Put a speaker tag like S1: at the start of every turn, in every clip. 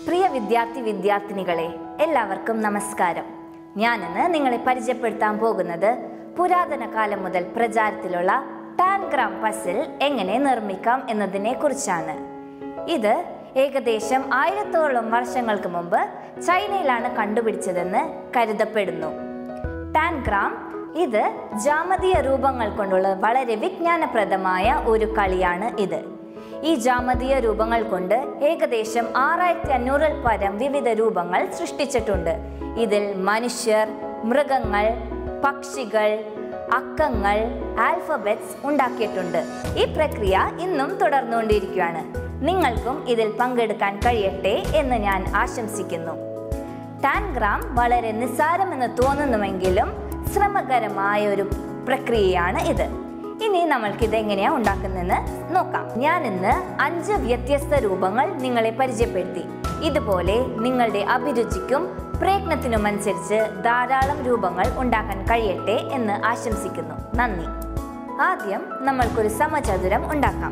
S1: പ്രിയ വിദ്യാർത്ഥി വിദ്യാർത്ഥിനികളെ എല്ലാവർക്കും നമസ്കാരം ഞാനിന്ന് നിങ്ങളെ പരിചയപ്പെടുത്താൻ പോകുന്നത് പുരാതന കാലം മുതൽ പ്രചാരത്തിലുള്ള ടാൻഗ്രാം പസിൽ എങ്ങനെ നിർമ്മിക്കാം എന്നതിനെ കുറിച്ചാണ് ഇത് ഏകദേശം ആയിരത്തോളം വർഷങ്ങൾക്ക് മുമ്പ് ചൈനയിലാണ് കണ്ടുപിടിച്ചതെന്ന് കരുതപ്പെടുന്നു ടാൻഗ്രാം ഇത് ജാമതീയ രൂപങ്ങൾ കൊണ്ടുള്ള വളരെ വിജ്ഞാനപ്രദമായ ഒരു കളിയാണ് ഇത് ഈ ജാമതീയ രൂപങ്ങൾ കൊണ്ട് ഏകദേശം ആറായിരത്തി അഞ്ഞൂറിൽ പരം വിവിധ രൂപങ്ങൾ സൃഷ്ടിച്ചിട്ടുണ്ട് ഇതിൽ മനുഷ്യർ മൃഗങ്ങൾ പക്ഷികൾ അക്കങ്ങൾ ആൽഫബറ്റ്സ് ഉണ്ടാക്കിയിട്ടുണ്ട് ഈ പ്രക്രിയ ഇന്നും തുടർന്നുകൊണ്ടിരിക്കുകയാണ് നിങ്ങൾക്കും ഇതിൽ പങ്കെടുക്കാൻ കഴിയട്ടെ എന്ന് ഞാൻ ആശംസിക്കുന്നു ടാൻഗ്രാം വളരെ നിസ്സാരമെന്ന് തോന്നുന്നുവെങ്കിലും ശ്രമകരമായ ഒരു പ്രക്രിയയാണ് ഇത് ഇനി നമ്മൾക്ക് ഇത് എങ്ങനെയാ ഉണ്ടാക്കുന്നതെന്ന് നോക്കാം ഞാൻ ഇന്ന് അഞ്ച് വ്യത്യസ്ത രൂപങ്ങൾ നിങ്ങളെ പരിചയപ്പെടുത്തി ഇതുപോലെ നിങ്ങളുടെ അഭിരുചിക്കും പ്രയത്നത്തിനും അനുസരിച്ച് ധാരാളം രൂപങ്ങൾ ഉണ്ടാക്കാൻ കഴിയട്ടെ എന്ന് ആശംസിക്കുന്നു നന്ദി ആദ്യം നമ്മൾക്കൊരു സമചതുരം ഉണ്ടാക്കാം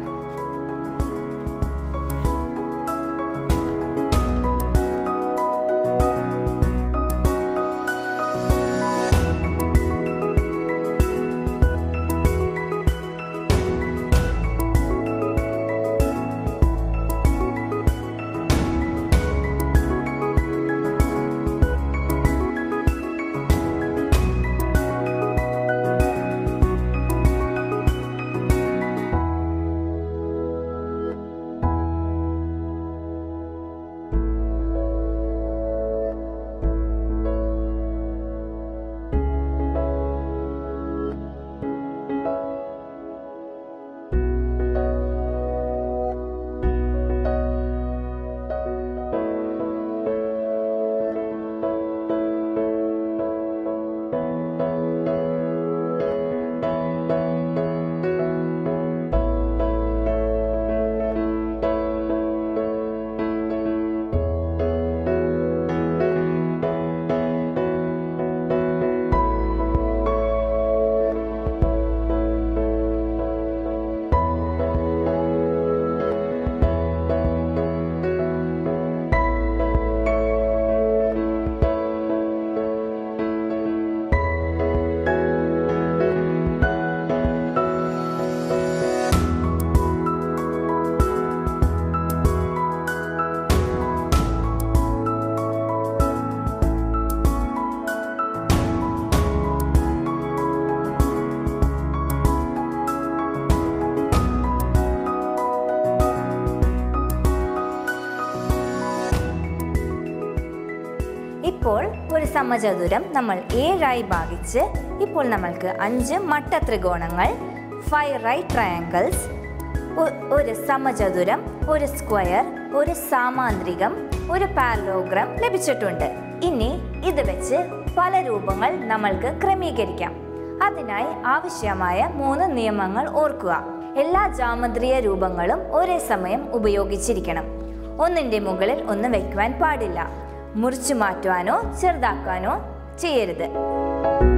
S1: ഇപ്പോൾ ഒരു സമചതുരം നമ്മൾ ഏഴായി ഭാഗിച്ച് ഇപ്പോൾ നമ്മൾക്ക് അഞ്ച് മട്ട ത്രികോണങ്ങൾ ഫൈവ് റൈറ്റ് ട്രയാങ്കിൾസ് ഒരു സമചതുരം ഒരു സ്ക്വയർ ഒരു സാമാന്ത്രികം ഒരു പാരലോഗ്രാം ലഭിച്ചിട്ടുണ്ട് ഇനി ഇത് വെച്ച് പല രൂപങ്ങൾ നമ്മൾക്ക് ക്രമീകരിക്കാം അതിനായി ആവശ്യമായ മൂന്ന് നിയമങ്ങൾ ഓർക്കുക എല്ലാ ജാമദ്രീയ രൂപങ്ങളും ഒരേ സമയം ഉപയോഗിച്ചിരിക്കണം ഒന്നിൻ്റെ മുകളിൽ ഒന്ന് വയ്ക്കുവാൻ പാടില്ല മുറിച്ചു മാറ്റുവാനോ ചെറുതാക്കാനോ ചെയ്യരുത്